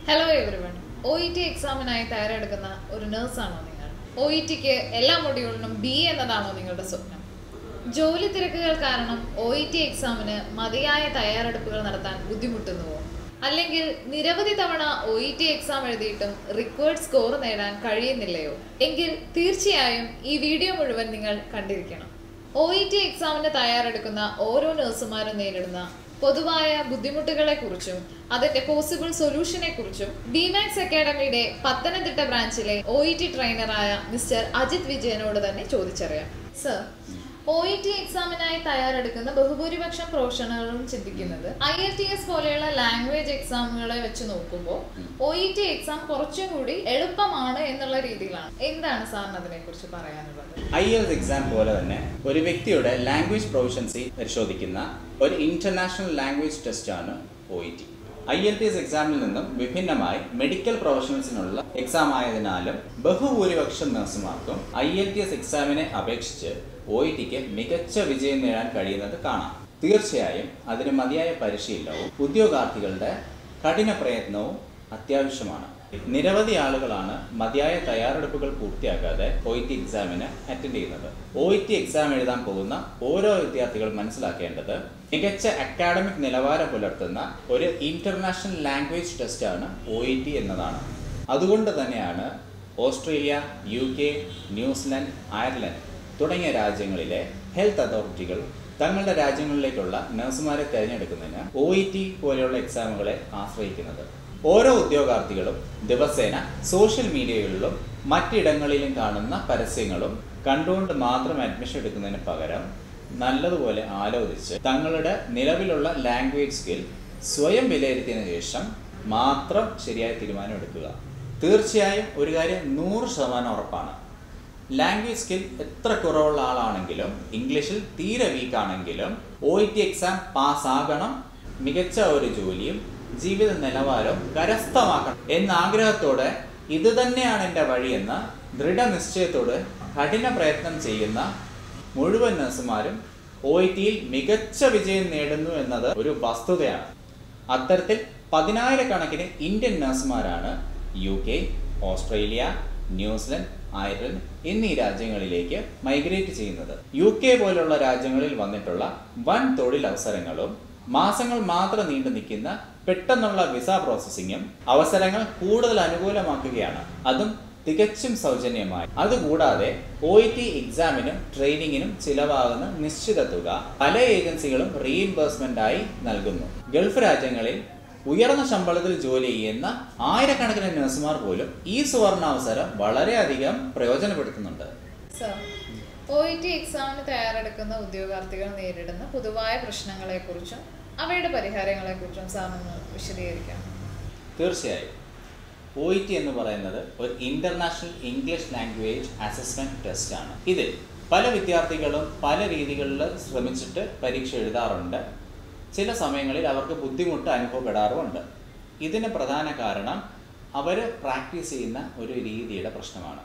hello everyone O E T എക്സാമിനായി തയ്യാറെടുക്കുന്ന ഒരു നഴ്സാണോ നിങ്ങൾ ഒ ഇ ടിക്ക് എല്ലാ മൊഡ്യൂളിനും ബി എന്നതാണോ നിങ്ങളുടെ സ്വപ്നം ജോലി തിരക്കുകൾ കാരണം ഒ ഇ ടി എക്സാമിന് മതിയായ തയ്യാറെടുപ്പുകൾ നടത്താൻ ബുദ്ധിമുട്ടുന്നുവോ അല്ലെങ്കിൽ നിരവധി തവണ ഒ ഇ ടി എക്സാം എഴുതിയിട്ടും റിക്വേർഡ് സ്കോർ നേടാൻ കഴിയുന്നില്ലയോ എങ്കിൽ തീർച്ചയായും ഈ വീഡിയോ മുഴുവൻ നിങ്ങൾ കണ്ടിരിക്കണം ഒ ഇ ടി എക്സാമിന് തയ്യാറെടുക്കുന്ന ഓരോ നഴ്സുമാരും നേരിടുന്ന പൊതുവായ ബുദ്ധിമുട്ടുകളെ കുറിച്ചും അതിന്റെ പോസിബിൾ സൊല്യൂഷനെ കുറിച്ചും ഡിമാക്സ് അക്കാഡമിയുടെ പത്തനംതിട്ട ബ്രാഞ്ചിലെ ഒ ഇ ടി ട്രെയിനറായ മിസ്റ്റർ അജിത് വിജയനോട് തന്നെ ചോദിച്ചറിയാം സർ ഒ ഇ ടി എക്സാമിനായി തയ്യാറെടുക്കുന്ന ബഹുഭൂരിപക്ഷം പ്രൊഫഷണലുകളും ചിന്തിക്കുന്നത് ഐ എൽ ടി എസ് പോലെയുള്ള ലാംഗ്വേജ് എക്സാമുകളെ വെച്ച് നോക്കുമ്പോൾ ഒ ഇ ടി എക്സാം കുറച്ചും കൂടി എളുപ്പമാണ് എന്നുള്ള രീതിയിലാണ് എന്താണ് സാറിന് അതിനെ കുറിച്ച് പറയാനുള്ളത് ഐ എൽസ് എക്സാം പോലെ തന്നെ ഒരു വ്യക്തിയുടെ ലാംഗ്വേജ് പ്രൊഫഷൻസി പരിശോധിക്കുന്ന ഒരു ഇന്റർനാഷണൽ ലാംഗ്വേജ് ടെസ്റ്റാണ് O E T I E L T എക്സാമിൽ നിന്നും വിഭിന്നമായി മെഡിക്കൽ പ്രൊഫഷണൽസിനുള്ള എക്സാം ആയതിനാലും ബഹുഭൂരിപക്ഷം നഴ്സുമാർക്കും ഐ എൽ ടി എസ് എക്സാമിനെ അപേക്ഷിച്ച് ഒ ഇ ടിക്ക് മികച്ച വിജയം നേടാൻ കഴിയുന്നത് കാണാം തീർച്ചയായും അതിന് മതിയായ പരിശീലനവും ഉദ്യോഗാർത്ഥികളുടെ കഠിന പ്രയത്നവും അത്യാവശ്യമാണ് നിരവധി ആളുകളാണ് മതിയായ തയ്യാറെടുപ്പുകൾ പൂർത്തിയാക്കാതെ ഒ ടി എക്സാമിന് അറ്റൻഡ് ചെയ്യുന്നത് ഒ ടി എക്സാം എഴുതാൻ പോകുന്ന ഓരോ വിദ്യാർത്ഥികൾ മനസ്സിലാക്കേണ്ടത് മികച്ച അക്കാഡമിക് നിലവാരം പുലർത്തുന്ന ഒരു ഇന്റർനാഷണൽ ലാംഗ്വേജ് ടെസ്റ്റാണ് ഒ ടി എന്നതാണ് അതുകൊണ്ട് തന്നെയാണ് Australia U K New Zealand Ireland തുടങ്ങിയ രാജ്യങ്ങളിലെ ഹെൽത്ത് അതോറിറ്റികൾ തങ്ങളുടെ രാജ്യങ്ങളിലേക്കുള്ള നഴ്സുമാരെ തിരഞ്ഞെടുക്കുന്നതിന് ഒ ഇ ടി പോലെയുള്ള എക്സാമുകളെ ആശ്രയിക്കുന്നത് ഓരോ ഉദ്യോഗാർത്ഥികളും ദിവസേന സോഷ്യൽ മീഡിയകളിലും മറ്റിടങ്ങളിലും കാണുന്ന പരസ്യങ്ങളും കണ്ടുകൊണ്ട് മാത്രം അഡ്മിഷൻ എടുക്കുന്നതിന് പകരം നല്ലതുപോലെ ആലോചിച്ച് തങ്ങളുടെ നിലവിലുള്ള ലാംഗ്വേജ് സ്കിൽ സ്വയം വിലയിരുത്തിയതിനു ശേഷം മാത്രം ശരിയായ തീരുമാനം എടുക്കുക തീർച്ചയായും ഒരു കാര്യം നൂറ് ശതമാനം ഉറപ്പാണ് ലാംഗ്വേജ് സ്കിൽ എത്ര കുറവുള്ള ആളാണെങ്കിലും ഇംഗ്ലീഷിൽ തീരെ വീക്ക് ആണെങ്കിലും ഒ ടി എക്സാം പാസ്സാകണം മികച്ച ഒരു ജോലിയും ജീവിത നിലവാരവും കരസ്ഥമാക്കണം എന്ന ആഗ്രഹത്തോടെ ഇത് തന്നെയാണ് എൻ്റെ വഴിയെന്ന ദൃഢനിശ്ചയത്തോടെ കഠിന പ്രയത്നം ചെയ്യുന്ന മുഴുവൻ നഴ്സുമാരും ഒ ടിയിൽ മികച്ച വിജയം നേടുന്നു എന്നത് ഒരു വസ്തുതയാണ് അത്തരത്തിൽ പതിനായിരക്കണക്കിന് ഇന്ത്യൻ നഴ്സുമാരാണ് U K Australia New Zealand Ireland എന്നീ രാജ്യങ്ങളിലേക്ക് മൈഗ്രേറ്റ് ചെയ്യുന്നത് യു കെ പോലുള്ള രാജ്യങ്ങളിൽ വന്നിട്ടുള്ള വൻ തൊഴിലവസരങ്ങളും മാസങ്ങൾ മാത്രം നീണ്ടു നിൽക്കുന്ന പെട്ടെന്നുള്ള വിസ പ്രോസസ്സിങ്ങും അവസരങ്ങൾ കൂടുതൽ അനുകൂലമാക്കുകയാണ് അതും തികച്ചും സൗജന്യമായി അതുകൂടാതെ ഒ ഇ ടി എക്സാമിനും ട്രെയിനിങ്ങിനും ചിലവാകുന്ന നിശ്ചിത തുക പല ഏജൻസികളും റീഇംബേഴ്സ്മെന്റ് ആയി നൽകുന്നു ഗൾഫ് രാജ്യങ്ങളിൽ ഉയർന്ന ശമ്പളത്തിൽ ജോലി ചെയ്യുന്ന ആയിരക്കണക്കിന് നഴ്സുമാർ പോലും ഈ സുവർണാവസരം വളരെയധികം പ്രയോജനപ്പെടുത്തുന്നുണ്ട് സർ ഒ ഇ ടി എക്സാമിന് തയ്യാറെടുക്കുന്ന ഉദ്യോഗാർത്ഥികൾ നേരിടുന്ന പൊതുവായ പ്രശ്നങ്ങളെക്കുറിച്ചും അവയുടെ പരിഹാരങ്ങളെക്കുറിച്ചും സാറിന് വിശദീകരിക്കാം തീർച്ചയായും ഒ ഇ ടി എന്ന് പറയുന്നത് ഒരു international English language assessment test ആണ് ഇതിൽ പല വിദ്യാർത്ഥികളും പല രീതികളിൽ ശ്രമിച്ചിട്ട് പരീക്ഷ എഴുതാറുണ്ട് ചില സമയങ്ങളിൽ അവർക്ക് ബുദ്ധിമുട്ട് അനുഭവപ്പെടാറുമുണ്ട് ഇതിന് പ്രധാന കാരണം അവർ പ്രാക്ടീസ് ചെയ്യുന്ന ഒരു രീതിയുടെ പ്രശ്നമാണ്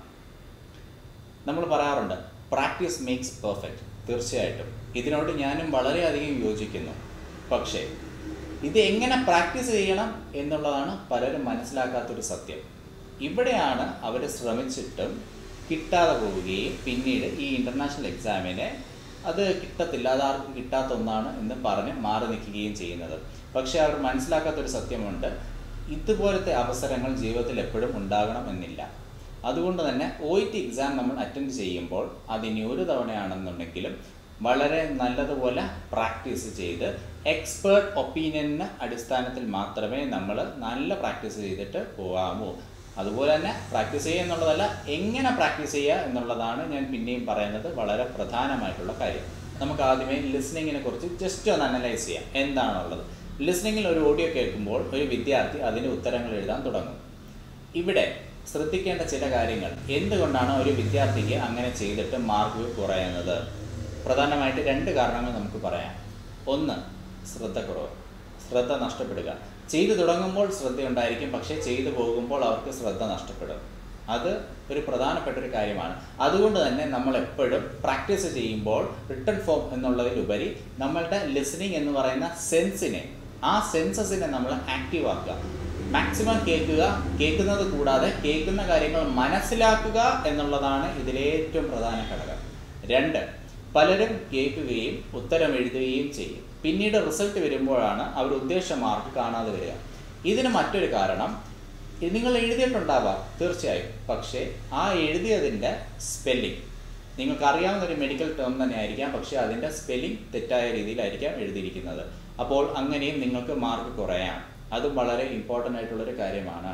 നമ്മൾ പറയാറുണ്ട് പ്രാക്ടീസ് മേക്സ് പെർഫെക്റ്റ് തീർച്ചയായിട്ടും ഇതിനോട് ഞാനും വളരെയധികം യോജിക്കുന്നു പക്ഷേ ഇത് എങ്ങനെ പ്രാക്ടീസ് ചെയ്യണം എന്നുള്ളതാണ് പലരും മനസ്സിലാക്കാത്തൊരു സത്യം ഇവിടെയാണ് അവർ ശ്രമിച്ചിട്ടും കിട്ടാതെ പോവുകയും പിന്നീട് ഈ ഇൻ്റർനാഷണൽ എക്സാമിനെ അത് കിട്ടത്തില്ല അത് ആർക്കും കിട്ടാത്ത ഒന്നാണ് എന്ന് പറഞ്ഞ് മാറി നിൽക്കുകയും ചെയ്യുന്നത് പക്ഷേ അവർ മനസ്സിലാക്കാത്തൊരു സത്യമുണ്ട് ഇതുപോലത്തെ അവസരങ്ങൾ ജീവിതത്തിൽ എപ്പോഴും ഉണ്ടാകണം എന്നില്ല അതുകൊണ്ട് തന്നെ ഒ ഇ ടി എക്സാം നമ്മൾ അറ്റൻഡ് ചെയ്യുമ്പോൾ അതിനി ഒരു തവണയാണെന്നുണ്ടെങ്കിലും വളരെ നല്ലതുപോലെ പ്രാക്ടീസ് ചെയ്ത് എക്സ്പേർട്ട് ഒപ്പീനിയന് അടിസ്ഥാനത്തിൽ മാത്രമേ നമ്മൾ നല്ല പ്രാക്ടീസ് ചെയ്തിട്ട് പോകാമൂ അതുപോലെ തന്നെ പ്രാക്ടീസ് ചെയ്യുക എന്നുള്ളതല്ല എങ്ങനെ പ്രാക്ടീസ് ചെയ്യുക എന്നുള്ളതാണ് ഞാൻ പിന്നെയും പറയുന്നത് വളരെ പ്രധാനമായിട്ടുള്ള കാര്യം നമുക്ക് ആദ്യമേ ലിസണിങ്ങിനെ കുറിച്ച് ജസ്റ്റ് ഒന്ന് അനലൈസ് ചെയ്യാം എന്താണുള്ളത് ലിസണിങ്ങിൽ ഒരു ഓഡിയോ കേൾക്കുമ്പോൾ ഒരു വിദ്യാർത്ഥി അതിന് ഉത്തരങ്ങൾ എഴുതാൻ തുടങ്ങും ഇവിടെ ശ്രദ്ധിക്കേണ്ട ചില കാര്യങ്ങൾ എന്തുകൊണ്ടാണ് ഒരു വിദ്യാർത്ഥിക്ക് അങ്ങനെ ചെയ്തിട്ട് മാർക്ക് കുറയുന്നത് പ്രധാനമായിട്ട് രണ്ട് കാരണങ്ങൾ നമുക്ക് പറയാം ഒന്ന് ശ്രദ്ധക്കുറവ് ശ്രദ്ധ നഷ്ടപ്പെടുക ചെയ്തു തുടങ്ങുമ്പോൾ ശ്രദ്ധയുണ്ടായിരിക്കും പക്ഷേ ചെയ്തു പോകുമ്പോൾ അവർക്ക് ശ്രദ്ധ നഷ്ടപ്പെടും അത് ഒരു പ്രധാനപ്പെട്ട ഒരു കാര്യമാണ് അതുകൊണ്ട് തന്നെ നമ്മൾ എപ്പോഴും പ്രാക്ടീസ് ചെയ്യുമ്പോൾ റിട്ടേൺ ഫോം എന്നുള്ളതിലുപരി നമ്മളുടെ ലിസണിങ് എന്ന് പറയുന്ന സെൻസിനെ ആ സെൻസസിനെ നമ്മൾ ആക്റ്റീവ് ആക്കുക മാക്സിമം കേൾക്കുക കേൾക്കുന്നത് കൂടാതെ കേൾക്കുന്ന കാര്യങ്ങൾ മനസ്സിലാക്കുക എന്നുള്ളതാണ് ഇതിലെ ഏറ്റവും പ്രധാന ഘടകം രണ്ട് പലരും കേൾക്കുകയും ഉത്തരം എഴുതുകയും ചെയ്യും പിന്നീട് റിസൾട്ട് വരുമ്പോഴാണ് അവർ ഉദ്ദേശ മാർക്ക് കാണാതെ വരിക ഇതിന് മറ്റൊരു കാരണം ഇത് നിങ്ങൾ എഴുതിയിട്ടുണ്ടാവാം തീർച്ചയായും പക്ഷേ ആ എഴുതിയതിൻ്റെ സ്പെല്ലിംഗ് നിങ്ങൾക്ക് അറിയാവുന്ന ഒരു മെഡിക്കൽ ടേം തന്നെ ആയിരിക്കാം പക്ഷേ അതിൻ്റെ സ്പെല്ലിംഗ് തെറ്റായ രീതിയിലായിരിക്കാം എഴുതിയിരിക്കുന്നത് അപ്പോൾ അങ്ങനെയും നിങ്ങൾക്ക് മാർക്ക് കുറയാം അതും വളരെ ഇമ്പോർട്ടൻ്റ് ആയിട്ടുള്ളൊരു കാര്യമാണ്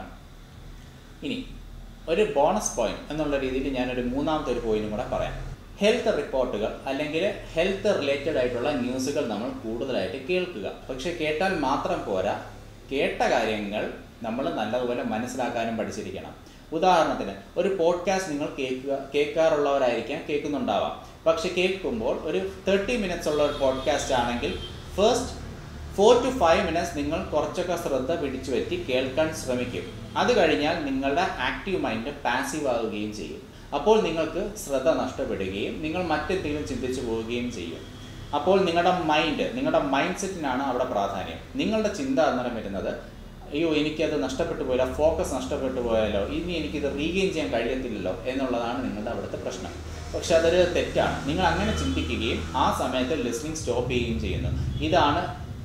ഇനി ഒരു ബോണസ് പോയിന്റ് എന്നുള്ള രീതിയിൽ ഞാനൊരു മൂന്നാമത്തെ ഒരു പോയിന്റും കൂടെ പറയാം ഹെൽത്ത് റിപ്പോർട്ടുകൾ അല്ലെങ്കിൽ ഹെൽത്ത് റിലേറ്റഡ് ആയിട്ടുള്ള ന്യൂസുകൾ നമ്മൾ കൂടുതലായിട്ട് കേൾക്കുക പക്ഷെ കേട്ടാൽ മാത്രം പോരാ കേട്ട കാര്യങ്ങൾ നമ്മൾ നല്ലതുപോലെ മനസ്സിലാക്കാനും പഠിച്ചിരിക്കണം ഉദാഹരണത്തിന് ഒരു പോഡ്കാസ്റ്റ് നിങ്ങൾ കേൾക്കുക കേൾക്കാറുള്ളവരായിരിക്കാം കേൾക്കുന്നുണ്ടാവാം പക്ഷെ കേൾക്കുമ്പോൾ ഒരു തേർട്ടി മിനിറ്റ്സ് ഉള്ള ഒരു പോഡ്കാസ്റ്റ് ആണെങ്കിൽ first four to five minutes നിങ്ങൾ കുറച്ചൊക്കെ ശ്രദ്ധ പിടിച്ചു പറ്റി കേൾക്കാൻ ശ്രമിക്കും അത് കഴിഞ്ഞാൽ നിങ്ങളുടെ ആക്റ്റീവ് മൈൻഡ് പാസീവ് ആവുകയും ചെയ്യും അപ്പോൾ നിങ്ങൾക്ക് ശ്രദ്ധ നഷ്ടപ്പെടുകയും നിങ്ങൾ മറ്റെന്തെങ്കിലും ചിന്തിച്ചു പോവുകയും ചെയ്യും അപ്പോൾ നിങ്ങളുടെ മൈൻഡ് നിങ്ങളുടെ മൈൻഡ് സെറ്റിനാണ് അവിടെ പ്രാധാന്യം നിങ്ങളുടെ ചിന്ത അന്നേരം വരുന്നത് അയ്യോ എനിക്കത് നഷ്ടപ്പെട്ടു പോയാലോ ഫോക്കസ് നഷ്ടപ്പെട്ടു പോയാലോ ഇനി എനിക്കിത് റീഗെയിൻ ചെയ്യാൻ കഴിയത്തില്ലല്ലോ എന്നുള്ളതാണ് നിങ്ങളുടെ അവിടുത്തെ പ്രശ്നം പക്ഷെ അതൊരു തെറ്റാണ് നിങ്ങൾ അങ്ങനെ ചിന്തിക്കുകയും ആ സമയത്ത് ലിസ്ണിംഗ് സ്റ്റോപ്പ് ചെയ്യുകയും ചെയ്യുന്നു ഇതാണ്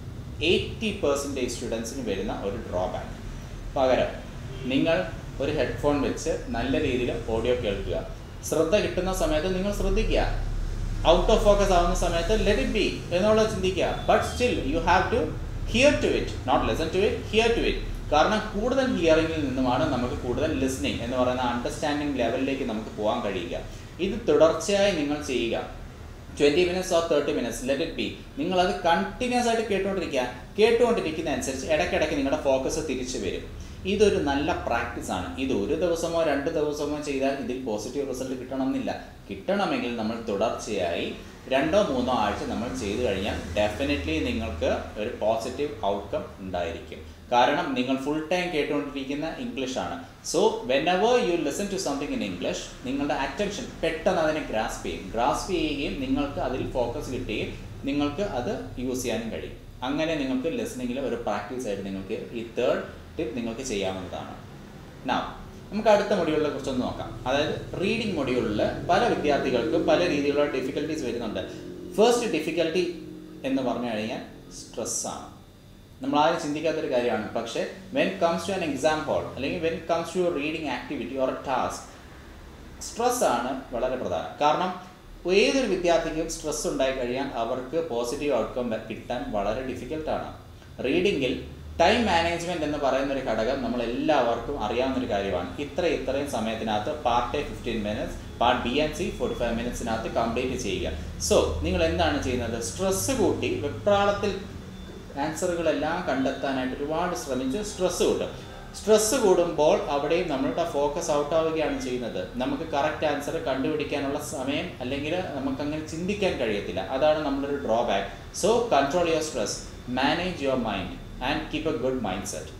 എയ്റ്റി പെർസെൻറ്റേജ് സ്റ്റുഡൻസിന് വരുന്ന ഒരു ഡ്രോബാക്ക് പകരം നിങ്ങൾ ഒരു ഹെഡ്ഫോൺ വെച്ച് നല്ല രീതിയിൽ ഓഡിയോ കേൾക്കുക ശ്രദ്ധ കിട്ടുന്ന സമയത്ത് നിങ്ങൾ ശ്രദ്ധിക്കുക ഔട്ട് ഓഫ് ഫോക്കസ് ആവുന്ന സമയത്ത് ലെറ്റ് ഇറ്റ് ബി എന്നുള്ളത് ചിന്തിക്കുക but still you have to hear to it not listen to it hear to it കാരണം കൂടുതൽ ഹിയറിംഗിൽ നിന്നുമാണ് നമുക്ക് കൂടുതൽ ലിസ്ണിംഗ് എന്ന് പറയുന്ന അണ്ടർസ്റ്റാൻഡിംഗ് ലെവലിലേക്ക് നമുക്ക് പോകാൻ കഴിയുക ഇത് തുടർച്ചയായി നിങ്ങൾ ചെയ്യുക twenty minutes or thirty minutes let it be നിങ്ങളത് കണ്ടിന്യൂസ് ആയിട്ട് കേട്ടുകൊണ്ടിരിക്കുക കേട്ടുകൊണ്ടിരിക്കുന്ന അനുസരിച്ച് ഇടയ്ക്കിടയ്ക്ക് നിങ്ങളുടെ ഫോക്കസ് തിരിച്ചു വരും ഇതൊരു നല്ല പ്രാക്ടീസ് ആണ് ഇത് ഒരു ദിവസമോ രണ്ട് ദിവസമോ ചെയ്താൽ ഇതിൽ പോസിറ്റീവ് റിസൾട്ട് കിട്ടണമെന്നില്ല കിട്ടണമെങ്കിൽ നമ്മൾ തുടർച്ചയായി രണ്ടോ മൂന്നോ ആഴ്ച നമ്മൾ ചെയ്തു കഴിഞ്ഞാൽ ഡെഫിനറ്റ്ലി നിങ്ങൾക്ക് ഒരു പോസിറ്റീവ് ഔട്ട്കം ഉണ്ടായിരിക്കും കാരണം നിങ്ങൾ ഫുൾ ടൈം കേട്ടുകൊണ്ടിരിക്കുന്ന ഇംഗ്ലീഷാണ് so whenever you listen to something in English നിങ്ങളുടെ അറ്റൻഷൻ പെട്ടെന്ന് അതിനെ ഗ്രാസ്പ് ചെയ്യും ഗ്രാസ്പ് ചെയ്യുകയും നിങ്ങൾക്ക് അതിൽ ഫോക്കസ് കിട്ടുകയും നിങ്ങൾക്ക് അത് യൂസ് ചെയ്യാനും കഴിയും അങ്ങനെ നിങ്ങൾക്ക് ലിസണിങ്ങിൽ ഒരു പ്രാക്ടീസ് ആയിട്ട് നിങ്ങൾക്ക് ഈ തേർഡ് ടിപ്പ് നിങ്ങൾക്ക് ചെയ്യാവുന്നതാണ് നാ നമുക്ക് അടുത്ത മൊഡ്യൂളിനെ കുറിച്ചൊന്ന് നോക്കാം അതായത് റീഡിംഗ് മൊഡ്യൂളിൽ പല വിദ്യാർത്ഥികൾക്കും പല രീതിയിലുള്ള ഡിഫിക്കൽട്ടീസ് വരുന്നുണ്ട് ഫസ്റ്റ് ഡിഫിക്കൽട്ടി എന്ന് പറഞ്ഞു കഴിഞ്ഞാൽ സ്ട്രെസ്സാണ് നമ്മൾ ആരും ചിന്തിക്കാത്തൊരു കാര്യമാണ് പക്ഷേ when comes to an exam hall അല്ലെങ്കിൽ when comes to reading activity or a task stress ആണ് വളരെ പ്രധാനം കാരണം ഏതൊരു വിദ്യാർത്ഥിക്കും സ്ട്രെസ് ഉണ്ടായി കഴിയാൻ അവർക്ക് പോസിറ്റീവ് ഔട്ട്കം കിട്ടാൻ വളരെ ഡിഫിക്കൽട്ടാണ് റീഡിങ്ങിൽ ടൈം മാനേജ്മെന്റ് എന്ന് പറയുന്ന ഒരു ഘടകം നമ്മൾ എല്ലാവർക്കും അറിയാവുന്ന ഒരു കാര്യമാണ് ഇത്ര ഇത്രയും സമയത്തിനകത്ത് part A fifteen minutes part B and C forty five മിനിറ്റ്സിനകത്ത് കംപ്ലീറ്റ് ചെയ്യുക സോ നിങ്ങൾ എന്താണ് ചെയ്യുന്നത് സ്ട്രെസ് കൂട്ടി വെപ്രാളത്തിൽ ആൻസറുകളെല്ലാം കണ്ടെത്താനായിട്ട് ഒരുപാട് ശ്രമിച്ച് സ്ട്രെസ് കൂട്ടും സ്ട്രെസ് കൂടുമ്പോൾ അവിടെയും നമ്മളുടെ ഫോക്കസ് ഔട്ട് ആവുകയാണ് ചെയ്യുന്നത് നമുക്ക് കറക്റ്റ് ആൻസർ കണ്ടുപിടിക്കാനുള്ള സമയം അല്ലെങ്കിൽ നമുക്ക് അങ്ങനെ ചിന്തിക്കാൻ കഴിയത്തില്ല അതാണ് നമ്മുടെ ഒരു drawback so control your stress manage your mind and keep a good mind set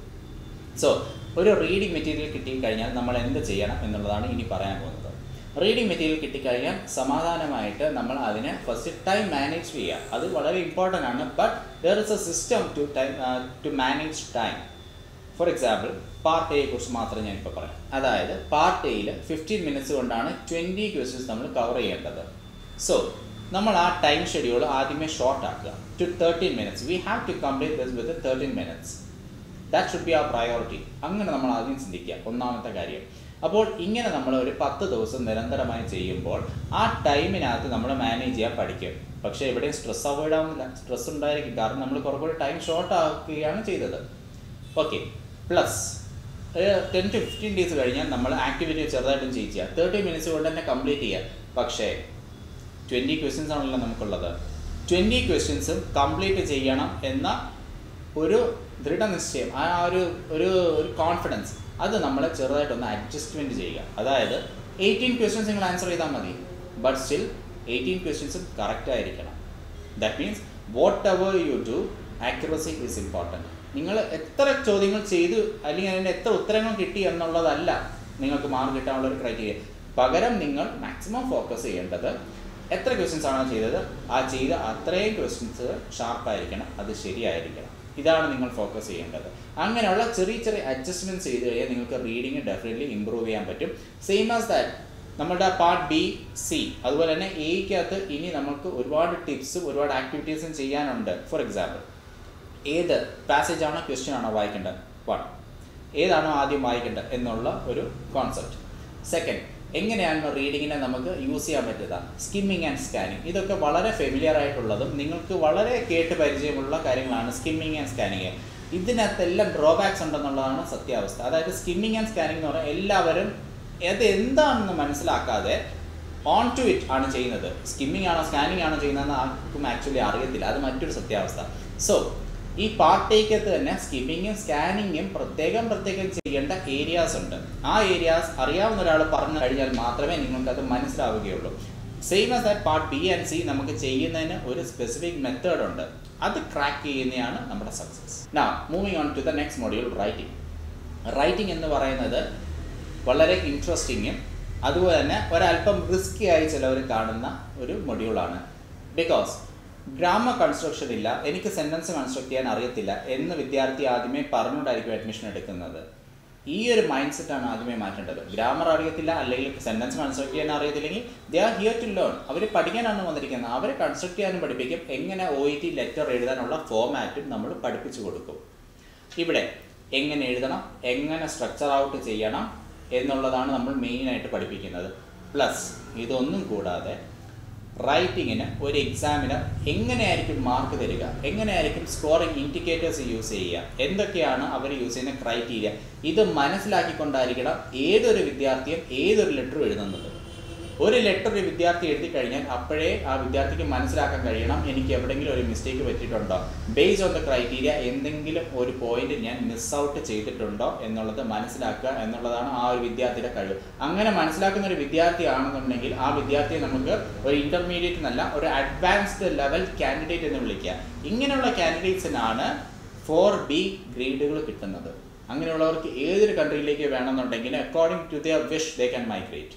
so ഒരു റീഡിംഗ് മെറ്റീരിയൽ കിട്ടിക്കഴിഞ്ഞാൽ നമ്മൾ എന്ത് ചെയ്യണം എന്നുള്ളതാണ് ഇനി പറയാൻ പോകുന്നത് റീഡിംഗ് മെറ്റീരിയൽ കിട്ടിക്കഴിഞ്ഞാൽ സമാധാനമായിട്ട് നമ്മൾ അതിനെ ഫസ്റ്റ് ടൈം മാനേജ് ചെയ്യുക അത് വളരെ ഇമ്പോർട്ടൻ്റ് ആണ് but there is a system to time to manage time for example part എയെ കുറിച്ച് മാത്രമേ ഞാൻ ഇപ്പോൾ പറയാം അതായത് പാർട്ട് എയിൽ ഫിഫ്റ്റീൻ മിനിറ്റ്സ് കൊണ്ടാണ് ട്വൻറ്റി ക്വസ്റ്റ്യൻസ് നമ്മൾ കവർ ചെയ്യേണ്ടത് സോ നമ്മൾ ആ ടൈം ഷെഡ്യൂൾ ആദ്യമേ ഷോർട്ട് ആക്കുക to thirteen minutes we have to complete this with thirteen minutes that should be a priority അങ്ങനെ നമ്മൾ ആദ്യം ചിന്തിക്കുക ഒന്നാമത്തെ കാര്യം അപ്പോൾ ഇങ്ങനെ നമ്മൾ ഒരു പത്ത് ദിവസം നിരന്തരമായി ചെയ്യുമ്പോൾ ആ ടൈമിനകത്ത് നമ്മൾ മാനേജ് ചെയ്യാൻ പഠിക്കും പക്ഷേ എവിടെയും സ്ട്രെസ് അവോയ്ഡ് ആവുന്നില്ല സ്ട്രെസ് ഉണ്ടായിരിക്കും കാരണം നമ്മൾ കുറേ കൂടി ടൈം ഷോർട്ട് ആക്കുകയാണ് ചെയ്തത് okay plus ten to fifteen days കഴിഞ്ഞാൽ നമ്മൾ ആക്ടിവിറ്റി ചെറുതായിട്ടും ചെയ്യുക തേർട്ടി മിനിറ്റ്സ് കൊണ്ട് തന്നെ കംപ്ലീറ്റ് ചെയ്യുക പക്ഷേ ട്വൻറ്റി ക്വസ്റ്റ്യൻസ് ആണല്ലോ നമുക്കുള്ളത് ട്വൻറ്റി ക്വസ്റ്റ്യൻസും കംപ്ലീറ്റ് ചെയ്യണം എന്ന ഒരു ദൃഢനിശ്ചയം ആ ഒരു ഒരു ഒരു കോൺഫിഡൻസ് അത് നമ്മൾ ചെറുതായിട്ടൊന്ന് അഡ്ജസ്റ്റ്മെൻറ്റ് ചെയ്യുക അതായത് എയ്റ്റീൻ ക്വസ്റ്റ്യൻസ് നിങ്ങൾ ആൻസർ ചെയ്താൽ മതി ബട്ട് സ്റ്റിൽ എയ്റ്റീൻ ക്വസ്റ്റ്യൻസും കറക്റ്റ് ആയിരിക്കണം that means whatever you do accuracy is important നിങ്ങൾ എത്ര ചോദ്യങ്ങൾ ചെയ്തു അല്ലെങ്കിൽ അതിൻ്റെ എത്ര ഉത്തരങ്ങൾ കിട്ടി എന്നുള്ളതല്ല നിങ്ങൾക്ക് മാർക്ക് കിട്ടാനുള്ള ഒരു ക്രൈറ്റീരിയ പകരം നിങ്ങൾ മാക്സിമം ഫോക്കസ് ചെയ്യേണ്ടത് എത്ര ക്വസ്റ്റ്യൻസ് ആണോ ചെയ്തത് ആ ചെയ്ത അത്രയും ക്വസ്റ്റ്യൻസ് ഷാർപ്പായിരിക്കണം അത് ശരിയായിരിക്കണം ഇതാണ് നിങ്ങൾ ഫോക്കസ് ചെയ്യേണ്ടത് അങ്ങനെയുള്ള ചെറിയ ചെറിയ അഡ്ജസ്റ്റ്മെൻറ്റ്സ് ചെയ്ത് കഴിഞ്ഞാൽ നിങ്ങൾക്ക് റീഡിങ് ഡെഫിനറ്റ്ലി ഇമ്പ്രൂവ് ചെയ്യാൻ പറ്റും സെയിം ആസ് ദാറ്റ് നമ്മുടെ പാർട്ട് ബി സി അതുപോലെ തന്നെ എയ്ക്കകത്ത് ഇനി നമുക്ക് ഒരുപാട് ടിപ്സും ഒരുപാട് ആക്ടിവിറ്റീസും ചെയ്യാനുണ്ട് ഫോർ എക്സാമ്പിൾ ഏത് പാസേജ് ആണോ ക്വസ്റ്റ്യൻ ആണോ വായിക്കേണ്ടത് വൺ ഏതാണോ ആദ്യം വായിക്കേണ്ടത് എന്നുള്ള ഒരു കോൺസെപ്റ്റ് സെക്കൻഡ് എങ്ങനെയാണ് റീഡിങ്ങിനെ നമുക്ക് യൂസ് ചെയ്യാൻ പറ്റുക സ്കിമ്മിങ് ആൻഡ് സ്കാനിങ് ഇതൊക്കെ വളരെ ഫെമിലിയർ ആയിട്ടുള്ളതും നിങ്ങൾക്ക് വളരെ കേട്ട് പരിചയമുള്ള കാര്യങ്ങളാണ് സ്കിമ്മിങ് ആൻഡ് സ്കാനിങ് ഇതിനകത്തെല്ലാം ഡ്രോബാക്സ് ഉണ്ടെന്നുള്ളതാണ് സത്യാവസ്ഥ അതായത് സ്കിമ്മിങ് ആൻഡ് സ്കാനിങ് എന്ന് പറഞ്ഞാൽ എല്ലാവരും അത് എന്താണെന്ന് മനസ്സിലാക്കാതെ ഓൺ ടു ഇറ്റ് ആണ് ചെയ്യുന്നത് സ്കിമ്മിങ് ആണോ സ്കാനിങ് ആണോ ചെയ്യുന്നതെന്ന് ആർക്കും ആക്ച്വലി അറിയത്തില്ല അത് മറ്റൊരു സത്യാവസ്ഥ സോ ഈ പാർട്ടേക്കകത്ത് തന്നെ സ്കിമ്മിങ്ങും സ്കാനിങ്ങും പ്രത്യേകം പ്രത്യേകം ചെയ്യേണ്ട ഏരിയാസ് ഉണ്ട് ആ ഏരിയാസ് അറിയാവുന്ന ഒരാൾ പറഞ്ഞു കഴിഞ്ഞാൽ മാത്രമേ നിങ്ങൾക്കത് മനസ്സിലാവുകയുള്ളൂ same as that part B and C നമുക്ക് ചെയ്യുന്നതിന് ഒരു സ്പെസിഫിക് മെത്തേഡ് ഉണ്ട് അത് ക്രാക്ക് ചെയ്യുന്നതാണ് നമ്മുടെ സക്സസ് നാ moving on to the next module writing writing എന്ന് പറയുന്നത് വളരെ ഇൻട്രസ്റ്റിങ്ങും അതുപോലെ തന്നെ ഒരല്പം റിസ്കി ആയി ചിലവർ കാണുന്ന ഒരു മൊഡ്യൂളാണ് ബിക്കോസ് ഗ്രാമർ കൺസ്ട്രക്ഷൻ ഇല്ല എനിക്ക് സെൻറ്റൻസ് കൺസ്ട്രക്ട് ചെയ്യാൻ അറിയത്തില്ല എന്ന് വിദ്യാർത്ഥി ആദ്യമേ പറഞ്ഞുകൊണ്ടായിരിക്കും അഡ്മിഷൻ എടുക്കുന്നത് ഈ ഒരു മൈൻഡ് സെറ്റാണ് ആദ്യമേ മാറ്റേണ്ടത് ഗ്രാമർ അറിയത്തില്ല അല്ലെങ്കിൽ സെൻറ്റൻസ് കൺസ്ട്രക്ട് ചെയ്യാൻ അറിയത്തില്ലെങ്കിൽ they are here to learn അവർ പഠിക്കാനാണ് വന്നിരിക്കുന്നത് അവരെ കൺസ്ട്രക്ട് ചെയ്യാനും പഠിപ്പിക്കും എങ്ങനെ ഒ ഇ ടി ലെറ്റർ എഴുതാനുള്ള ഫോമാറ്റും നമ്മൾ പഠിപ്പിച്ചു കൊടുക്കും ഇവിടെ എങ്ങനെ എഴുതണം എങ്ങനെ സ്ട്രക്ചർ ഔട്ട് ചെയ്യണം എന്നുള്ളതാണ് നമ്മൾ മെയിനായിട്ട് പഠിപ്പിക്കുന്നത് പ്ലസ് ഇതൊന്നും കൂടാതെ റൈറ്റിങ്ങിന് ഒരു എക്സാമിന് എങ്ങനെയായിരിക്കും മാർക്ക് തരിക എങ്ങനെയായിരിക്കും സ്കോറിംഗ് ഇൻഡിക്കേറ്റേഴ്സ് യൂസ് ചെയ്യുക എന്തൊക്കെയാണ് അവർ യൂസ് ചെയ്യുന്ന ക്രൈറ്റീരിയ ഇത് മനസ്സിലാക്കിക്കൊണ്ടായിരിക്കണം ഏതൊരു വിദ്യാർത്ഥിയും ഏതൊരു ലെറ്ററും എഴുതുന്നത് ഒരു ലെറ്റർ ഒരു വിദ്യാർത്ഥി എഴുതി കഴിഞ്ഞാൽ അപ്പോഴേ ആ വിദ്യാർത്ഥിക്ക് മനസ്സിലാക്കാൻ കഴിയണം എനിക്ക് എവിടെയെങ്കിലും ഒരു മിസ്റ്റേക്ക് പറ്റിയിട്ടുണ്ടോ ബേസ്ഡ് ഓൺ ദ ക്രൈറ്റീരിയ എന്തെങ്കിലും ഒരു പോയിന്റ് ഞാൻ മിസ് ഔട്ട് ചെയ്തിട്ടുണ്ടോ എന്നുള്ളത് മനസ്സിലാക്കുക എന്നുള്ളതാണ് ആ ഒരു വിദ്യാർത്ഥിയുടെ കഴിവ് അങ്ങനെ മനസ്സിലാക്കുന്ന ഒരു വിദ്യാർത്ഥി ആണെന്നുണ്ടെങ്കിൽ ആ വിദ്യാർത്ഥിയെ നമുക്ക് ഒരു ഇന്റർമീഡിയറ്റ് എന്നല്ല ഒരു അഡ്വാൻസ്ഡ് ലെവൽ കാൻഡിഡേറ്റ് എന്ന് വിളിക്കുക ഇങ്ങനെയുള്ള കാൻഡിഡേറ്റ്സിനാണ് ഫോർ ബി ഗ്രേഡുകൾ കിട്ടുന്നത് അങ്ങനെയുള്ളവർക്ക് ഏതൊരു കൺട്രിയിലേക്ക് വേണമെന്നുണ്ടെങ്കിൽ according to their wish they can migrate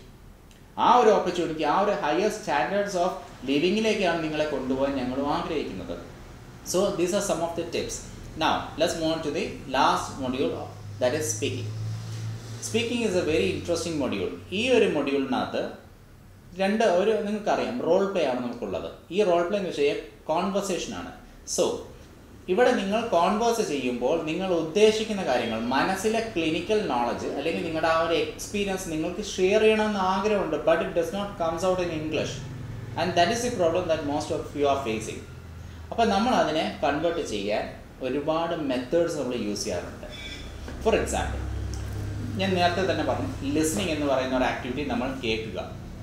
ആ ഒരു ഓപ്പർച്യൂണിറ്റി ആ ഒരു ഹയർ സ്റ്റാൻഡേർഡ്സ് ഓഫ് ലിവിങ്ങിലേക്കാണ് നിങ്ങളെ കൊണ്ടുപോകാൻ ഞങ്ങളും ആഗ്രഹിക്കുന്നത് so these are some of the tips now let's move to the last module that is speaking speaking is a very interesting module ഈ ഒരു മൊഡ്യൂളിനകത്ത് രണ്ട് ഒരു നിങ്ങൾക്കറിയാം റോൾ പ്ലേ ആണ് നമുക്കുള്ളത് ഈ റോൾ പ്ലേ എന്ന് വെച്ചാൽ കോൺവെർസേഷൻ ആണ് സോ ഇവിടെ നിങ്ങൾ കോൺവേഴ്സ് ചെയ്യുമ്പോൾ നിങ്ങൾ ഉദ്ദേശിക്കുന്ന കാര്യങ്ങൾ മനസ്സിലെ ക്ലിനിക്കൽ നോളജ് അല്ലെങ്കിൽ നിങ്ങളുടെ ആ ഒരു എക്സ്പീരിയൻസ് നിങ്ങൾക്ക് ഷെയർ ചെയ്യണമെന്ന് ആഗ്രഹമുണ്ട് but it does not comes out in English and that is the problem that most of you are facing അപ്പോൾ നമ്മൾ അതിനെ കൺവേർട്ട് ചെയ്യാൻ ഒരുപാട് മെത്തേഡ്സ് നമ്മൾ യൂസ് ചെയ്യാറുണ്ട് ഫോർ എക്സാമ്പിൾ ഞാൻ നേരത്തെ തന്നെ പറഞ്ഞു ലിസ്ണിംഗ് എന്ന് പറയുന്ന ഒരു ആക്ടിവിറ്റി നമ്മൾ കേൾക്കുക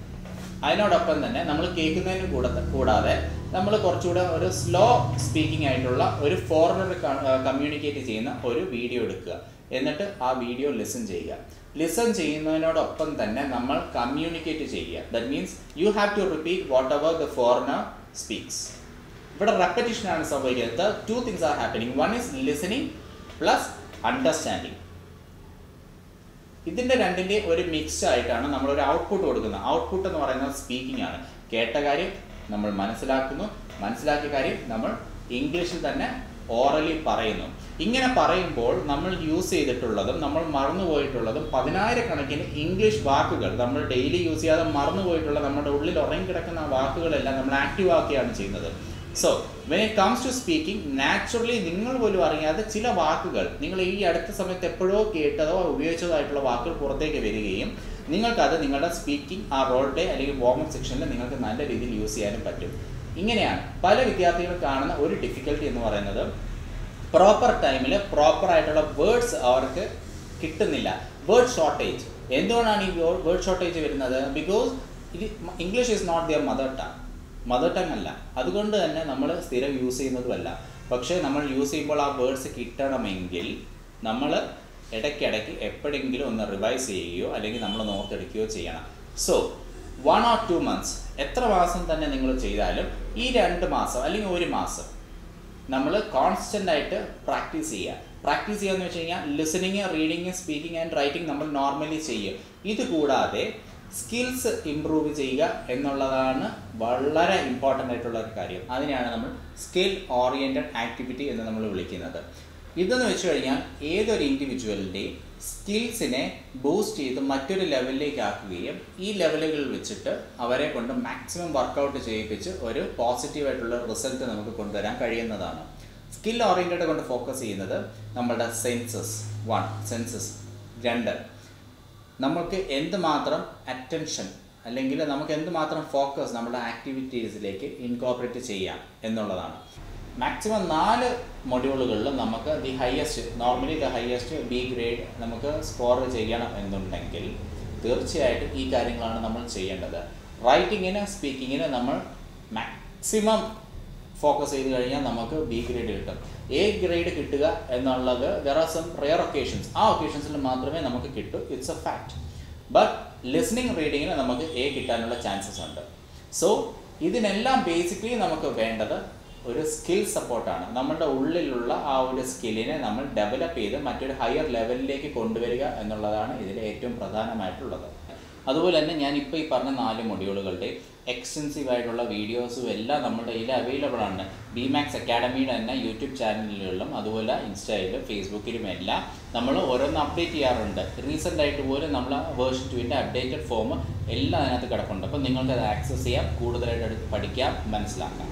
അതിനോടൊപ്പം തന്നെ നമ്മൾ കേൾക്കുന്നതിന് കൂടെ കൂടാതെ നമ്മൾ കുറച്ചുകൂടെ ഒരു സ്ലോ സ്പീക്കിംഗ് ആയിട്ടുള്ള ഒരു ഫോറിനർ കമ്മ്യൂണിക്കേറ്റ് ചെയ്യുന്ന ഒരു വീഡിയോ എടുക്കുക എന്നിട്ട് ആ വീഡിയോ ലിസൺ ചെയ്യുക ലിസൺ ചെയ്യുന്നതിനോടൊപ്പം തന്നെ നമ്മൾ കമ്മ്യൂണിക്കേറ്റ് ചെയ്യുക that means you have to repeat whatever the foreigner speaks ഇവിടെ റെപ്പറ്റീഷൻ ആണ് സംഭവിക്കുന്നത് two things are happening one is listening plus understanding ഇതിന്റെ രണ്ടിന്റെ ഒരു മിക്സ് ആയിട്ടാണ് നമ്മൾ ഒരു ഔട്ട്പുട്ട് കൊടുക്കുന്നത് ഔട്ട്പുട്ട് എന്ന് പറയുന്നത് സ്പീക്കിംഗ് ആണ് കേട്ട കാര്യം നമ്മൾ മനസ്സിലാക്കുന്നു മനസ്സിലാക്കിയ കാര്യം നമ്മൾ ഇംഗ്ലീഷിൽ തന്നെ ഓറലി പറയുന്നു ഇങ്ങനെ പറയുമ്പോൾ നമ്മൾ യൂസ് ചെയ്തിട്ടുള്ളതും നമ്മൾ മറന്നുപോയിട്ടുള്ളതും പതിനായിരക്കണക്കിന് ഇംഗ്ലീഷ് വാക്കുകൾ നമ്മൾ ഡെയിലി യൂസ് ചെയ്യാതെ മറന്നുപോയിട്ടുള്ള നമ്മുടെ ഉള്ളിൽ ഉറങ്ങിക്കിടക്കുന്ന വാക്കുകളെല്ലാം നമ്മൾ ആക്റ്റീവ് ആക്കുകയാണ് ചെയ്യുന്നത് so when it comes to speaking naturally നിങ്ങൾ പോലും അറിയാതെ ചില വാക്കുകൾ നിങ്ങൾ ഈ അടുത്ത സമയത്ത് എപ്പോഴോ കേട്ടതോ ഉപയോഗിച്ചതോ ആയിട്ടുള്ള വാക്കുകൾ പുറത്തേക്ക് വരികയും നിങ്ങൾക്കത് നിങ്ങളുടെ സ്പീക്കിംഗ് ആ റോൾ പ്ലേ അല്ലെങ്കിൽ വാമപ്പ് സെക്ഷനിൽ നിങ്ങൾക്ക് നല്ല രീതിയിൽ യൂസ് ചെയ്യാനും പറ്റും ഇങ്ങനെയാണ് പല വിദ്യാർത്ഥികളും കാണുന്ന ഒരു ഡിഫിക്കൽട്ടി എന്ന് പറയുന്നത് പ്രോപ്പർ ടൈമിൽ പ്രോപ്പർ ആയിട്ടുള്ള വേർഡ്സ് അവർക്ക് കിട്ടുന്നില്ല വേർഡ് ഷോർട്ടേജ് എന്തുകൊണ്ടാണ് ഈ വേർഡ് ഷോർട്ടേജ് വരുന്നത് ബിക്കോസ് ഇത് English is not their mother tongue mother tongue അല്ല അതുകൊണ്ട് തന്നെ നമ്മൾ സ്ഥിരം യൂസ് ചെയ്യുന്നതുമല്ല പക്ഷേ നമ്മൾ യൂസ് ചെയ്യുമ്പോൾ ആ വേർഡ്സ് കിട്ടണമെങ്കിൽ നമ്മൾ ഇടയ്ക്കിടയ്ക്ക് എപ്പോഴെങ്കിലും ഒന്ന് റിവൈസ് ചെയ്യുകയോ അല്ലെങ്കിൽ നമ്മൾ ഓർത്തെടുക്കുകയോ ചെയ്യണം so one or two months എത്ര മാസം തന്നെ നിങ്ങൾ ചെയ്താലും ഈ രണ്ട് മാസം അല്ലെങ്കിൽ ഒരു മാസം നമ്മൾ കോൺസ്റ്റൻ്റ് ആയിട്ട് പ്രാക്ടീസ് ചെയ്യുക പ്രാക്ടീസ് ചെയ്യുക എന്ന് വെച്ച് കഴിഞ്ഞാൽ listening reading speaking and writing നമ്മൾ നോർമലി ചെയ്യും ഇത് കൂടാതെ സ്കിൽസ് ഇമ്പ്രൂവ് ചെയ്യുക എന്നുള്ളതാണ് വളരെ ഇമ്പോർട്ടൻ്റ് ആയിട്ടുള്ള ഒരു കാര്യം അതിനെയാണ് നമ്മൾ സ്കിൽ ഓറിയൻറ്റഡ് ആക്ടിവിറ്റി എന്ന് നമ്മൾ വിളിക്കുന്നത് ഇതെന്ന് വെച്ച് കഴിഞ്ഞാൽ ഏതൊരു ഇൻഡിവിജ്വലിൻ്റെയും സ്കിൽസിനെ ബൂസ്റ്റ് ചെയ്ത് മറ്റൊരു ലെവലിലേക്ക് ആക്കുകയും ഈ ലെവലുകളിൽ വെച്ചിട്ട് അവരെ കൊണ്ട് മാക്സിമം വർക്കൗട്ട് ചെയ്യിപ്പിച്ച് ഒരു പോസിറ്റീവായിട്ടുള്ള റിസൾട്ട് നമുക്ക് കൊണ്ടുവരാൻ കഴിയുന്നതാണ് സ്കിൽ ഓറിയൻറ്റഡ് കൊണ്ട് ഫോക്കസ് ചെയ്യുന്നത് നമ്മളുടെ സെൻസസ് വൺ സെൻസസ് രണ്ട് നമുക്ക് എന്തുമാത്രം അറ്റൻഷൻ അല്ലെങ്കിൽ നമുക്ക് എന്തുമാത്രം ഫോക്കസ് നമ്മുടെ ആക്ടിവിറ്റീസിലേക്ക് ഇൻകോപ്പറേറ്റ് ചെയ്യാം എന്നുള്ളതാണ് മാക്സിമം നാല് മൊഡ്യൂളുകളിൽ നമുക്ക് the highest normally the highest B grade നമുക്ക് സ്കോർ ചെയ്യണം എന്നുണ്ടെങ്കിൽ തീർച്ചയായിട്ടും ഈ കാര്യങ്ങളാണ് നമ്മൾ ചെയ്യേണ്ടത് റൈറ്റിങ്ങിന് സ്പീക്കിങ്ങിന് നമ്മൾ മാക്സിമം ഫോക്കസ് ചെയ്ത് കഴിഞ്ഞാൽ നമുക്ക് ബി ഗ്രേഡ് കിട്ടും എ ഗ്രേഡ് കിട്ടുക എന്നുള്ളത് there are some rare occasions ആ ഒക്കേഷൻസിൽ മാത്രമേ നമുക്ക് കിട്ടൂ it's a fact but listening റീഡിങ്ങിന് നമുക്ക് എ കിട്ടാനുള്ള ചാൻസസ് ഉണ്ട് സോ ഇതിനെല്ലാം ബേസിക്കലി നമുക്ക് വേണ്ടത് ഒരു സ്കിൽ സപ്പോർട്ടാണ് നമ്മുടെ ഉള്ളിലുള്ള ആ ഒരു സ്കില്ലിനെ നമ്മൾ ഡെവലപ്പ് ചെയ്ത് മറ്റൊരു ഹയർ ലെവലിലേക്ക് കൊണ്ടുവരിക എന്നുള്ളതാണ് ഇതിൽ ഏറ്റവും പ്രധാനമായിട്ടുള്ളത് അതുപോലെ തന്നെ ഞാൻ ഇപ്പോൾ ഈ പറഞ്ഞ നാല് മൊഡ്യൂളുകളുടെ എക്സ്റ്റെൻസീവ് ആയിട്ടുള്ള വീഡിയോസും എല്ലാം നമ്മുടെ കയ്യിൽ അവൈലബിൾ ആണ് ബി മാക്സ് അക്കാഡമിയുടെ തന്നെ യൂട്യൂബ് ചാനലുകളിലും അതുപോലെ ഇൻസ്റ്റയിലും ഫേസ്ബുക്കിലും എല്ലാം നമ്മൾ ഓരോന്ന് അപ്ഡേറ്റ് ചെയ്യാറുണ്ട് റീസെൻ്റ് ആയിട്ട് പോലും നമ്മൾ വേർഷൻ ടുവിൻ്റെ അപ്ഡേറ്റഡ് ഫോം എല്ലാം അതിനകത്ത് കിടപ്പുണ്ട് അപ്പോൾ നിങ്ങൾക്ക് അത് ആക്സസ് ചെയ്യാം കൂടുതലായിട്ട് എടുത്ത് പഠിക്കാം മനസ്സിലാക്കാം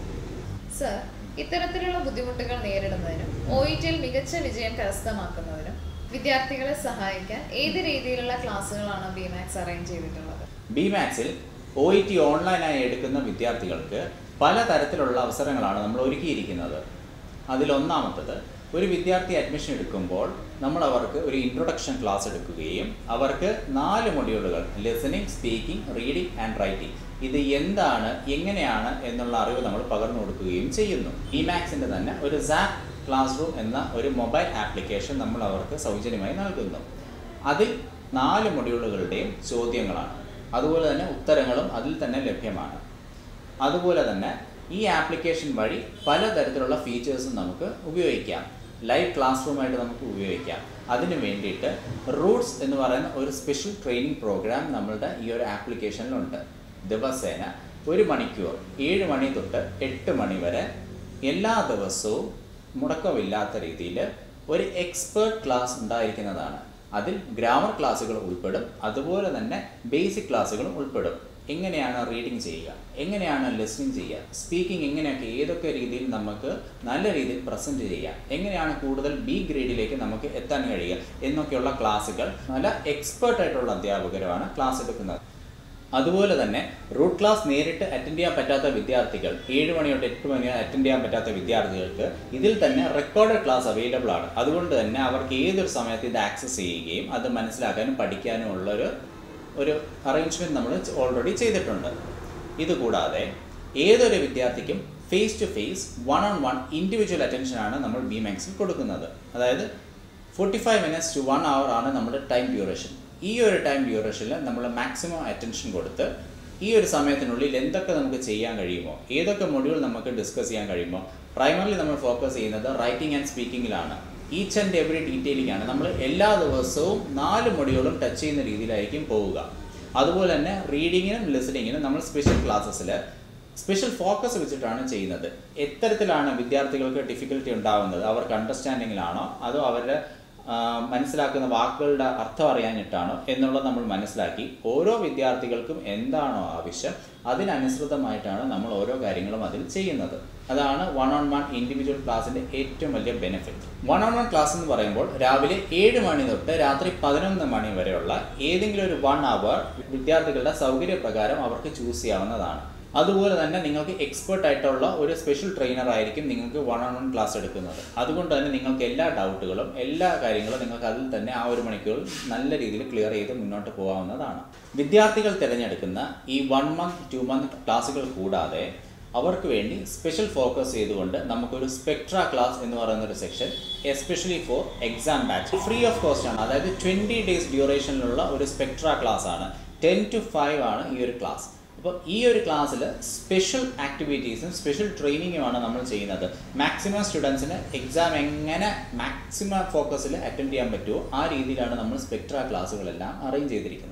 സർ ഇത്തരത്തിലുള്ള ബുദ്ധിമുട്ടുകൾ നേരിടുന്നതിനും ഒ ഇ ടിയിൽ മികച്ച വിജയം കരസ്ഥമാക്കുന്നതിനും വിദ്യാർത്ഥികളെ സഹായിക്കാൻ ഏത് രീതിയിലുള്ള ക്ലാസ്സുകളാണ് ബി മാക്സ് അറേഞ്ച് ചെയ്തിട്ടുള്ളത് ബി മാക്സിൽ ഒ ഇ ടി ഓൺലൈനായി എടുക്കുന്ന വിദ്യാർത്ഥികൾക്ക് പലതരത്തിലുള്ള അവസരങ്ങളാണ് നമ്മൾ ഒരുക്കിയിരിക്കുന്നത് അതിലൊന്നാമത്തത് ഒരു വിദ്യാർത്ഥി അഡ്മിഷൻ എടുക്കുമ്പോൾ നമ്മൾ അവർക്ക് ഒരു ഇൻട്രൊഡക്ഷൻ ക്ലാസ് എടുക്കുകയും അവർക്ക് നാല് മൊഡ്യൂളുകൾ listening speaking reading and writing ഇത് എന്താണ് എങ്ങനെയാണ് എന്നുള്ള അറിവ് നമ്മൾ പകർന്നു കൊടുക്കുകയും ചെയ്യുന്നു ഇ മാക്സിൻ്റെ തന്നെ ഒരു സാപ്പ് ക്ലാസ് റൂം എന്ന ഒരു മൊബൈൽ ആപ്ലിക്കേഷൻ നമ്മൾ അവർക്ക് സൗജന്യമായി നൽകുന്നു അതിൽ നാല് മൊഡ്യൂളുകളുടെയും ചോദ്യങ്ങളാണ് അതുപോലെ തന്നെ ഉത്തരങ്ങളും അതിൽ തന്നെ ലഭ്യമാണ് അതുപോലെ തന്നെ ഈ ആപ്ലിക്കേഷൻ വഴി പലതരത്തിലുള്ള ഫീച്ചേഴ്സും നമുക്ക് ഉപയോഗിക്കാം ലൈവ് ക്ലാസ് റൂമായിട്ട് നമുക്ക് ഉപയോഗിക്കാം അതിന് വേണ്ടിയിട്ട് റൂട്ട്സ് എന്ന് പറയുന്ന ഒരു സ്പെഷ്യൽ ട്രെയിനിങ് പ്രോഗ്രാം നമ്മളുടെ ഈ ഒരു ആപ്ലിക്കേഷനിലുണ്ട് ദിവസേന ഒരു മണിക്കൂർ ഏഴ് മണി തൊട്ട് എട്ട് മണി വരെ എല്ലാ ദിവസവും മുടക്കമില്ലാത്ത രീതിയിൽ ഒരു എക്സ്പേർട്ട് ക്ലാസ് ഉണ്ടായിരിക്കുന്നതാണ് അതിൽ ഗ്രാമർ ക്ലാസ്സുകൾ ഉൾപ്പെടും അതുപോലെ തന്നെ ബേസിക് ക്ലാസ്സുകളും ഉൾപ്പെടും എങ്ങനെയാണ് റീഡിങ് ചെയ്യുക എങ്ങനെയാണ് ലിസ്ണിങ് ചെയ്യുക സ്പീക്കിംഗ് എങ്ങനെയൊക്കെ ഏതൊക്കെ രീതിയിൽ നമുക്ക് നല്ല രീതിയിൽ പ്രസൻറ്റ് ചെയ്യാം എങ്ങനെയാണ് കൂടുതൽ ബി ഗ്രേഡിലേക്ക് നമുക്ക് എത്താൻ കഴിയുക എന്നൊക്കെയുള്ള ക്ലാസ്സുകൾ നല്ല എക്സ്പേർട്ട് ആയിട്ടുള്ള അധ്യാപകരുമാണ് ക്ലാസ് എടുക്കുന്നത് അതുപോലെ തന്നെ റൂട്ട് ക്ലാസ് നേരിട്ട് അറ്റൻഡ് ചെയ്യാൻ പറ്റാത്ത വിദ്യാർത്ഥികൾ ഏഴ് മണി തൊട്ട് എട്ട് മണി അറ്റൻഡ് ചെയ്യാൻ പറ്റാത്ത വിദ്യാർത്ഥികൾക്ക് ഇതിൽ തന്നെ റെക്കോർഡഡ് ക്ലാസ് അവൈലബിൾ ആണ് അതുകൊണ്ട് തന്നെ അവർക്ക് ഏതൊരു സമയത്ത് ഇത് ആക്സസ് ചെയ്യുകയും അത് മനസ്സിലാക്കാനും പഠിക്കാനും ഉള്ളൊരു ഒരു അറേഞ്ച്മെൻറ്റ് നമ്മൾ ഓൾറെഡി ചെയ്തിട്ടുണ്ട് ഇതുകൂടാതെ ഏതൊരു വിദ്യാർത്ഥിക്കും face to face one on one individual അറ്റൻഷനാണ് നമ്മൾ ബി മാക്സിൽ കൊടുക്കുന്നത് അതായത് forty five minutes to one hour ആണ് നമ്മുടെ ടൈം ഡ്യൂറേഷൻ ഈ ഒരു ടൈം ഡ്യൂറേഷനിൽ നമ്മൾ മാക്സിമം അറ്റൻഷൻ കൊടുത്ത് ഈ ഒരു സമയത്തിനുള്ളിൽ എന്തൊക്കെ നമുക്ക് ചെയ്യാൻ കഴിയുമോ ഏതൊക്കെ മൊഡ്യൂൾ നമുക്ക് ഡിസ്കസ് ചെയ്യാൻ കഴിയുമോ പ്രൈമറിലി നമ്മൾ ഫോക്കസ് ചെയ്യുന്നത് റൈറ്റിംഗ് ആൻഡ് സ്പീക്കിങ്ങിലാണ് ഈച്ച് ആൻഡ് എവറി ഡീറ്റെയിലിംഗ് ആണ് നമ്മൾ എല്ലാ ദിവസവും നാല് മൊഡ്യൂളും ടച്ച് ചെയ്യുന്ന രീതിയിലായിരിക്കും പോവുക അതുപോലെ തന്നെ റീഡിങ്ങിനും ലിസണിങ്ങിനും നമ്മൾ സ്പെഷ്യൽ ക്ലാസ്സസിൽ സ്പെഷ്യൽ ഫോക്കസ് വെച്ചിട്ടാണ് ചെയ്യുന്നത് എത്തരത്തിലാണ് വിദ്യാർത്ഥികൾക്ക് ഡിഫിക്കൽട്ടി ഉണ്ടാവുന്നത് അവർക്ക് അണ്ടർസ്റ്റാൻഡിങ്ങിലാണോ അതോ അവരുടെ ആ, മനസ്സിലാക്കുന്ന വാക്കുകളുടെ അർത്ഥം അറിയാഞ്ഞിട്ടാണോ എന്നുള്ളത് നമ്മൾ മനസ്സിലാക്കി ഓരോ വിദ്യാർത്ഥികൾക്കും എന്താണോ ആവശ്യം അതിനനുസൃതമായിട്ടാണ് നമ്മൾ ഓരോ കാര്യങ്ങളും അതിൽ ചെയ്യുന്നത് അതാണ് വൺ ഓൺ വൺ ഇൻഡിവിജ്വൽ ക്ലാസ്സിൻ്റെ ഏറ്റവും വലിയ benefit one on one class എന്ന് പറയുമ്പോൾ രാവിലെ ഏഴ് മണി തൊട്ട് രാത്രി പതിനൊന്ന് മണി വരെയുള്ള ഏതെങ്കിലും ഒരു വൺ അവർ വിദ്യാർത്ഥികളുടെ സൗകര്യപ്രകാരം അവർക്ക് ചൂസ് ചെയ്യാവുന്നതാണ് അതുപോലെ തന്നെ നിങ്ങൾക്ക് എക്സ്പേർട്ട് ആയിട്ടുള്ള ഒരു സ്പെഷ്യൽ ട്രെയിനർ ആയിരിക്കും നിങ്ങൾക്ക് വൺ ഓൺ വൺ ക്ലാസ് എടുക്കുന്നത് അതുകൊണ്ട് തന്നെ നിങ്ങൾക്ക് എല്ലാ ഡൗട്ടുകളും എല്ലാ കാര്യങ്ങളും നിങ്ങൾക്ക് അതിൽ തന്നെ ആ ഒരു മണിക്കൂർ നല്ല രീതിയിൽ ക്ലിയർ ചെയ്ത് മുന്നോട്ട് പോകാവുന്നതാണ് വിദ്യാർത്ഥികൾ തിരഞ്ഞെടുക്കുന്ന ഈ വൺ മന്ത് ടു മന്ത് ക്ലാസ്സുകൾ കൂടാതെ അവർക്ക് വേണ്ടി സ്പെഷ്യൽ ഫോക്കസ് ചെയ്തുകൊണ്ട് നമുക്കൊരു സ്പെക്ട്ര ക്ലാസ് എന്ന് പറയുന്ന ഒരു section especially for exam batch free of cost ആണ് അതായത് ട്വൻറ്റി ഡേയ്സ് ഡ്യൂറേഷനിലുള്ള ഒരു സ്പെക്ട്ര ക്ലാസ് ആണ് ടെൻ ടു ഫൈവ് ആണ് ഈ ഒരു ക്ലാസ് അപ്പോൾ ഈ ഒരു ക്ലാസ്സിൽ സ്പെഷ്യൽ ആക്ടിവിറ്റീസും സ്പെഷ്യൽ ട്രെയിനിങ്ങുമാണ് നമ്മൾ ചെയ്യുന്നത് മാക്സിമം സ്റ്റുഡൻസിന് എക്സാം എങ്ങനെ മാക്സിമം ഫോക്കസിൽ അറ്റൻഡ് ചെയ്യാൻ പറ്റുമോ ആ രീതിയിലാണ് നമ്മൾ സ്പെക്ട്ര ക്ലാസ്സുകളെല്ലാം അറേഞ്ച് ചെയ്തിരിക്കുന്നത്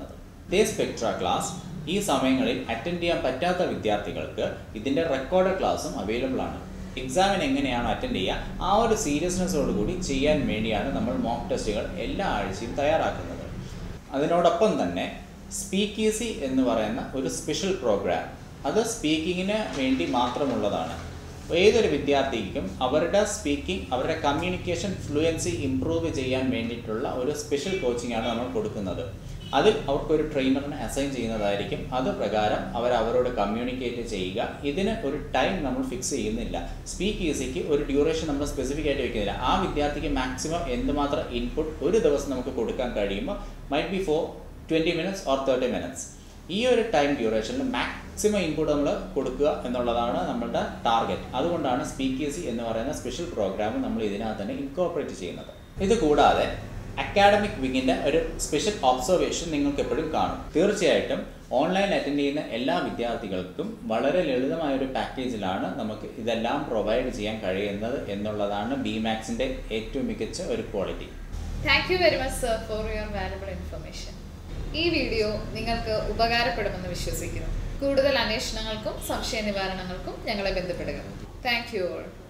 ഡേ സ്പെക്ട്ര ക്ലാസ് ഈ സമയങ്ങളിൽ അറ്റൻഡ് ചെയ്യാൻ പറ്റാത്ത വിദ്യാർത്ഥികൾക്ക് ഇതിൻ്റെ റെക്കോർഡ് ക്ലാസ്സും അവൈലബിൾ ആണ് എക്സാമിന് എങ്ങനെയാണ് അറ്റൻഡ് ചെയ്യുക ആ ഒരു സീരിയസ്നെസ്സോടുകൂടി ചെയ്യാൻ വേണ്ടിയാണ് നമ്മൾ മോക്ക് ടെസ്റ്റുകൾ എല്ലാ ആഴ്ചയും തയ്യാറാക്കുന്നത് അതിനോടൊപ്പം തന്നെ സ്പീക്ക് ഈസി എന്ന് പറയുന്ന ഒരു സ്പെഷ്യൽ പ്രോഗ്രാം അത് സ്പീക്കിങ്ങിന് വേണ്ടി മാത്രമുള്ളതാണ് ഏതൊരു വിദ്യാർത്ഥിക്കും അവരുടെ സ്പീക്കിംഗ് അവരുടെ കമ്മ്യൂണിക്കേഷൻ ഫ്ലുവൻസി ഇമ്പ്രൂവ് ചെയ്യാൻ വേണ്ടിയിട്ടുള്ള ഒരു സ്പെഷ്യൽ കോച്ചിങ് ആണ് നമ്മൾ കൊടുക്കുന്നത് അതിൽ അവർക്കൊരു ട്രെയിനറിനെ അസൈൻ ചെയ്യുന്നതായിരിക്കും അത് പ്രകാരം അവർ അവരോട് കമ്മ്യൂണിക്കേറ്റ് ചെയ്യുക ഇതിന് ഒരു ടൈം നമ്മൾ ഫിക്സ് ചെയ്യുന്നില്ല സ്പീക്ക് ഈസിക്ക് ഒരു ഡ്യൂറേഷൻ നമ്മൾ സ്പെസിഫിക് ആയിട്ട് വെക്കുന്നില്ല ആ വിദ്യാർത്ഥിക്ക് മാക്സിമം എന്തുമാത്രം ഇൻപുട്ട് ഒരു ദിവസം നമുക്ക് കൊടുക്കാൻ കഴിയുമ്പോൾ might be for twenty minutes or thirty minutes ഈ ഒരു ടൈം ഡ്യൂറേഷനിൽ മാക്സിമം ഇൻപുട്ട് നമ്മൾ കൊടുക്കുക എന്നുള്ളതാണ് നമ്മളുടെ ടാർഗറ്റ് അതുകൊണ്ടാണ് സ്പീക്ക് ഈസി എന്ന് പറയുന്ന സ്പെഷ്യൽ പ്രോഗ്രാം നമ്മൾ ഇതിനകത്ത് തന്നെ ഇൻകോർപ്പറേറ്റ് ചെയ്യുന്നത് ഇത് കൂടാതെ അക്കാഡമിക് വിങ്ങിൻ്റെ ഒരു സ്പെഷ്യൽ ഒബ്സർവേഷൻ നിങ്ങൾക്ക് എപ്പോഴും കാണും തീർച്ചയായിട്ടും ഓൺലൈൻ അറ്റൻഡ് ചെയ്യുന്ന എല്ലാ വിദ്യാർത്ഥികൾക്കും വളരെ ലളിതമായ ഒരു പാക്കേജിലാണ് നമുക്ക് ഇതെല്ലാം പ്രൊവൈഡ് ചെയ്യാൻ കഴിയുന്നത് എന്നുള്ളതാണ് ബി മാക്സിൻ്റെ ഏറ്റവും മികച്ച ഒരു quality thank you very much sir for your valuable information ഈ വീഡിയോ നിങ്ങൾക്ക് ഉപകാരപ്പെടുമെന്ന് വിശ്വസിക്കുന്നു കൂടുതൽ അന്വേഷണങ്ങൾക്കും സംശയ നിവാരണങ്ങൾക്കും ഞങ്ങളെ ബന്ധപ്പെടുക താങ്ക് യു ഓൾ